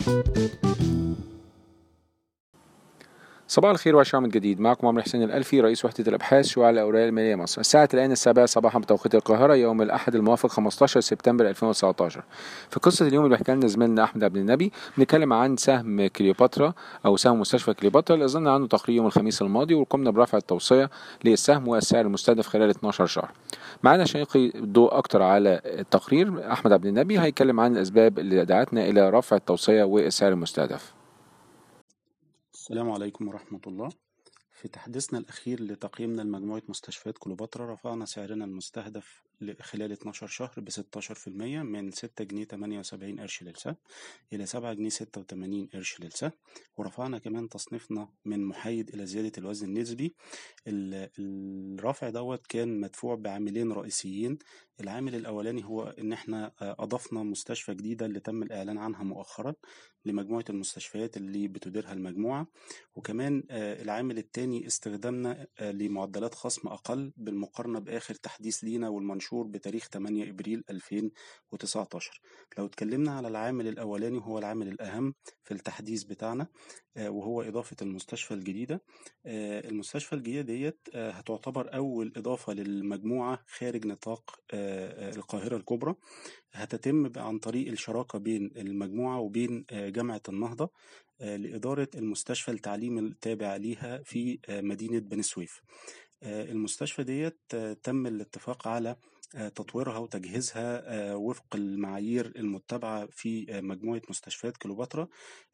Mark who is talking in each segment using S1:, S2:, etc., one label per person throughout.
S1: صباح الخير وعشرة من جديد معكم عمرو حسين الألفي رئيس وحدة الأبحاث شعاع الأوراق المالية مصر الساعة الآن السابعة صباحا بتوقيت القاهرة يوم الأحد الموافق 15 سبتمبر 2019 في قصة اليوم اللي بيحكي لنا زميلنا أحمد عبد النبي بنتكلم عن سهم كليوباترا أو سهم مستشفى كليوباترا اللي أصدرنا عنه تقرير يوم الخميس الماضي وقمنا برفع التوصية للسهم والسعر المستهدف خلال 12 شهر معانا عشان يلقي الضوء أكتر على التقرير أحمد عبد النبي هيتكلم عن الأسباب اللي دعتنا إلى رفع التوصية والسعر المستهدف
S2: السلام عليكم ورحمة الله في تحديثنا الأخير لتقييمنا لمجموعة مستشفيات كليوباترا رفعنا سعرنا المستهدف خلال 12 شهر ب 16% من 6 جنيه 78 قرش للسهم إلى 7 جنيه 86 قرش للسهم ورفعنا كمان تصنيفنا من محايد إلى زيادة الوزن النسبي الرفع دوت كان مدفوع بعاملين رئيسيين العامل الأولاني هو إن إحنا أضفنا مستشفى جديدة اللي تم الإعلان عنها مؤخرا لمجموعة المستشفيات اللي بتديرها المجموعة وكمان العامل الثاني استخدامنا لمعدلات خصم أقل بالمقارنة بآخر تحديث لينا والمنشور بتاريخ 8 إبريل 2019 لو اتكلمنا على العامل الأولاني هو العامل الأهم في التحديث بتاعنا وهو إضافة المستشفى الجديدة المستشفى الجديدة ديت هتعتبر أول إضافة للمجموعة خارج نطاق القاهرة الكبرى هتتم عن طريق الشراكة بين المجموعة وبين جامعة النهضة لإدارة المستشفى التعليمي التابع ليها في مدينة بني سويف المستشفى ديت تم الاتفاق على تطويرها وتجهيزها وفق المعايير المتبعة في مجموعة مستشفيات كليوباترا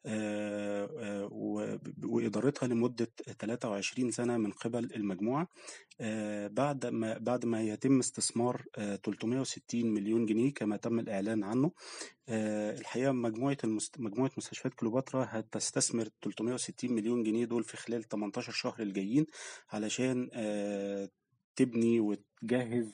S2: وإدارتها لمدة 23 سنة من قبل المجموعة بعد ما بعد ما يتم استثمار 360 مليون جنيه كما تم الإعلان عنه الحقيقة مجموعة المست... مجموعة مستشفيات كليوباترا هتستثمر 360 مليون جنيه دول في خلال 18 شهر الجايين علشان تبني وتجهز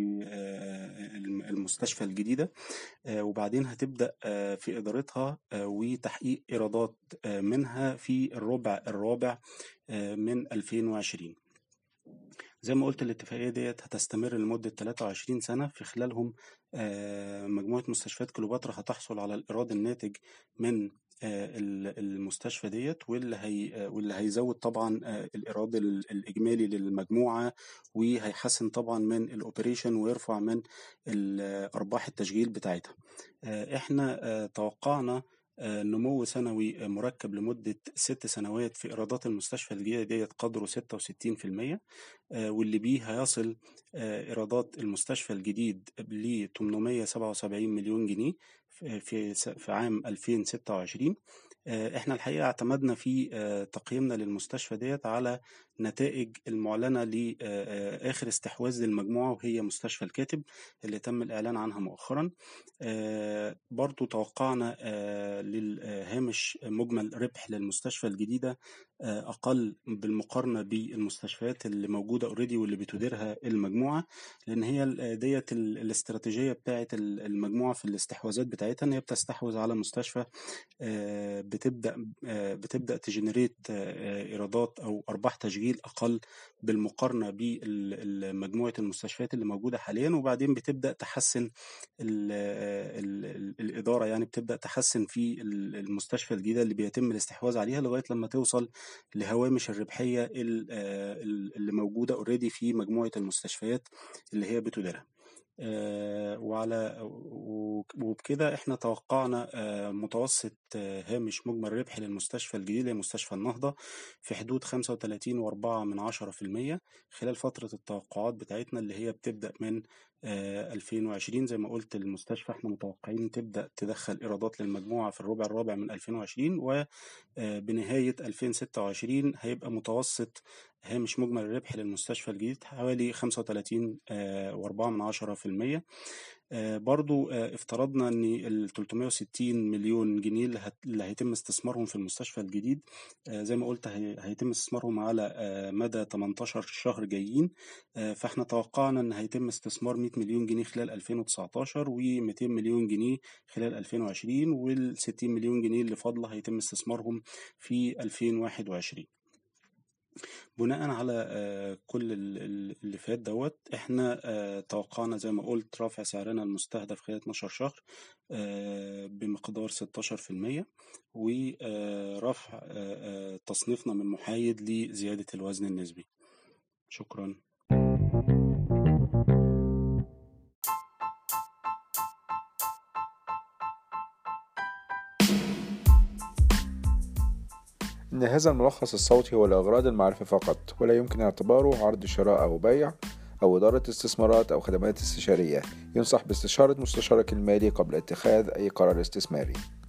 S2: المستشفى الجديدة وبعدين هتبدأ في إدارتها وتحقيق إيرادات منها في الربع الرابع من 2020 زي ما قلت الاتفاقية ديت هتستمر لمدة 23 سنة في خلالهم مجموعة مستشفيات كليوباترا هتحصل على الإيراد الناتج من المستشفى ديت واللي هي واللي هيزود طبعا الايراد الاجمالي للمجموعه وهيحسن طبعا من الاوبريشن ويرفع من ارباح التشغيل بتاعتها احنا توقعنا نمو سنوي مركب لمدة ست سنوات في إيرادات المستشفى الجديدة ديت قدره 66% واللي بيه هيصل إيرادات المستشفى الجديد ل 877 مليون جنيه في في عام 2026 احنا الحقيقة اعتمدنا في تقييمنا للمستشفى ديت على نتائج المعلنة لآخر استحواذ للمجموعة وهي مستشفى الكاتب اللي تم الإعلان عنها مؤخرا برضو توقعنا للهامش مجمل ربح للمستشفى الجديدة أقل بالمقارنة بالمستشفيات اللي موجودة اوريدي واللي بتديرها المجموعة لأن هي ديت الاستراتيجية بتاعت المجموعة في الاستحواذات بتاعتها إن هي بتستحوذ على مستشفى بتبدأ بتبدأ تجنريت إيرادات أو أرباح تشغيل أقل بالمقارنة بمجموعة المستشفيات اللي موجودة حاليا وبعدين بتبدأ تحسن ال ال الإدارة يعني بتبدأ تحسن في المستشفى الجديدة اللي بيتم الاستحواذ عليها لغاية لما توصل لهوامش الربحية اللي موجودة اوريدي في مجموعة المستشفيات اللي هي بتديرها. آه وعلى وبكده احنا توقعنا آه متوسط آه هامش مجمل ربح للمستشفى الجديد لمستشفى النهضة في حدود 35 وأربعة من عشرة في المية خلال فترة التوقعات بتاعتنا اللي هي بتبدأ من 2020 زي ما قلت المستشفى احنا متوقعين تبدأ تدخل إيرادات للمجموعة في الربع الرابع من 2020 وبنهاية 2026 هيبقى متوسط هامش مجمل الربح للمستشفى الجديد حوالي 35 وأربعة من عشرة في المية برضو افترضنا ان ال 360 مليون جنيه اللي هيتم استثمارهم في المستشفى الجديد زي ما قلت هيتم استثمارهم على مدى 18 شهر جايين فاحنا توقعنا ان هيتم استثمار 100 مليون جنيه خلال 2019 و200 مليون جنيه خلال 2020 وال 60 مليون جنيه اللي فاضله هيتم استثمارهم في 2021 بناء على آه، كل ال- ال- اللي فات دوت احنا آه، توقعنا زي ما قلت رفع سعرنا المستهدف خلال 12 شهر آه، بمقدار 16% ورفع تصنيفنا من محايد لزيادة الوزن النسبي شكرا
S1: إن هذا الملخص الصوتي هو لأغراض المعرفة فقط ولا يمكن اعتباره عرض شراء أو بيع أو إدارة استثمارات أو خدمات استشارية ينصح باستشارة مستشارك المالي قبل اتخاذ أي قرار استثماري